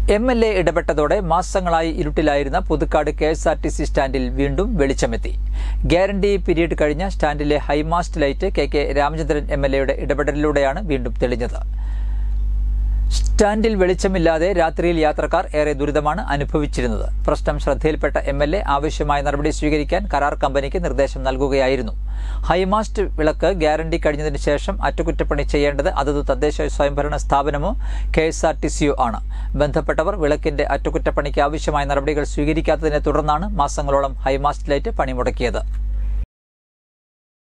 M L A ഇടപെട്ടതോടെ മാസങ്ങളായി ഇരുട്ടിലായിരുന്ന Puthukkad K S R T C സ്റ്റാൻഡിൽ വീണ്ടും വെളിച്ചമെത്തി ഗ്യാരണ്ടി പീരീഡ് കഴിഞ്ഞ സ്റ്റാൻഡിലെ high mast light K K Ramachandran M L എയുടെ ഇടപെടലിലൂടെയാണ് വീണ്ടും തെളിഞ്ഞത് സ്റ്റാൻഡിൽ വെളിച്ചമില്ലാതെ രാത്രിയിൽ യാത്രക്കാർ ഏറെ ദുരിതമാണ് അനുഭവിച്ചിരുന്നത് പ്രശ്നം ശ്രദ്ധയിൽപ്പെട്ട എം എൽ എ ആവശ്യമായ നടപടി സ്വീകരിക്കാൻ കരാർ കമ്പനിക്ക് നിർദ്ദേശം നൽകുകയായിരുന്നു ഹൈമാസ്റ്റ് വിളക്ക് ഗ്യാരണ്ടി കഴിഞ്ഞതിന് ശേഷം അറ്റകുറ്റപ്പണി ചെയ്യേണ്ടത് അതത് തദ്ദേശ സ്വയംഭരണ സ്ഥാപനമോ കെ എസ് ആർ ടി സിയോ ആണ് ബന്ധപ്പെട്ടവർ വിളക്കിന്റെ അറ്റകുറ്റപ്പണിക്ക് ആവശ്യമായ നടപടികൾ സ്വീകരിക്കാത്തതിനെ തുടർന്നാണ് മാസങ്ങളോളം ഹൈമാസ്റ്റ് ലൈറ്റ് പണിമുടക്കിയത്